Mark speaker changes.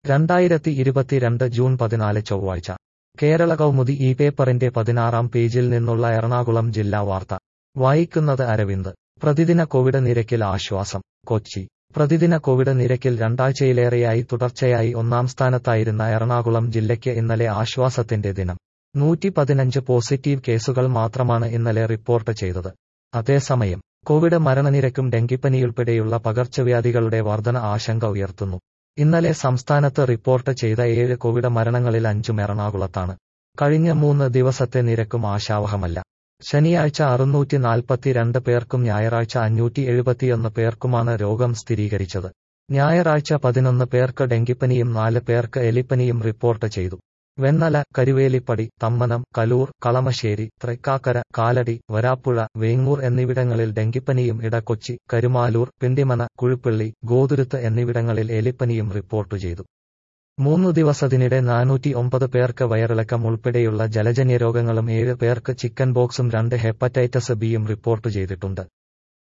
Speaker 1: രണ്ടായിരത്തി ഇരുപത്തിരണ്ട് ജൂൺ പതിനാല് ചൊവ്വാഴ്ച കേരള കൗമുദി ഈ പേപ്പറിന്റെ പതിനാറാം പേജിൽ നിന്നുള്ള എറണാകുളം ജില്ലാ വാർത്ത വായിക്കുന്നത് അരവിന്ദ് പ്രതിദിന കോവിഡ് നിരക്കിൽ ആശ്വാസം കൊച്ചി പ്രതിദിന കോവിഡ് നിരക്കിൽ രണ്ടാഴ്ചയിലേറെയായി തുടർച്ചയായി ഒന്നാം സ്ഥാനത്തായിരുന്ന എറണാകുളം ജില്ലയ്ക്ക് ഇന്നലെ ആശ്വാസത്തിന്റെ ദിനം നൂറ്റി പതിനഞ്ച് പോസിറ്റീവ് കേസുകൾ മാത്രമാണ് ഇന്നലെ റിപ്പോർട്ട് ചെയ്തത് അതേസമയം കോവിഡ് മരണനിരക്കും ഡെങ്കിപ്പനിയുൾപ്പെടെയുള്ള പകർച്ചവ്യാധികളുടെ വർധന ആശങ്ക ഉയർത്തുന്നു ഇന്നലെ സംസ്ഥാനത്ത് റിപ്പോർട്ട് ചെയ്ത ഏഴ് കോവിഡ് മരണങ്ങളിൽ അഞ്ചും എറണാകുളത്താണ് കഴിഞ്ഞ മൂന്ന് ദിവസത്തെ നിരക്കും ആശാവഹമല്ല ശനിയാഴ്ച അറുന്നൂറ്റി നാൽപ്പത്തിരണ്ട് പേർക്കും ഞായറാഴ്ച അഞ്ഞൂറ്റി എഴുപത്തിയൊന്ന് പേർക്കുമാണ് രോഗം സ്ഥിരീകരിച്ചത് ഞായറാഴ്ച പതിനൊന്ന് പേർക്ക് ഡെങ്കിപ്പനിയും നാല് പേർക്ക് എലിപ്പനിയും റിപ്പോർട്ട് ചെയ്തു വെണ്ണല കരുവേലിപ്പടി തമ്മനം കലൂർ കളമശ്ശേരി തൃക്കാക്കര കാലടി വരാപ്പുഴ വേങ്ങൂർ എന്നിവിടങ്ങളിൽ ഡെങ്കിപ്പനിയും ഇടക്കൊച്ചി കരുമാലൂർ പിണ്ടിമന കുഴുപ്പള്ളി ഗോതുരുത്ത് എന്നിവിടങ്ങളിൽ എലിപ്പനിയും റിപ്പോർട്ട് ചെയ്തു മൂന്നു ദിവസത്തിനിടെ നാനൂറ്റി ഒമ്പത് പേർക്ക് വയറിളക്കം ഉൾപ്പെടെയുള്ള ജലജന്യ രോഗങ്ങളും ഏഴ് പേർക്ക് ചിക്കൻ ബോക്സും രണ്ട് ഹെപ്പറ്റൈറ്റസ് ബിയും റിപ്പോർട്ട് ചെയ്തിട്ടുണ്ട്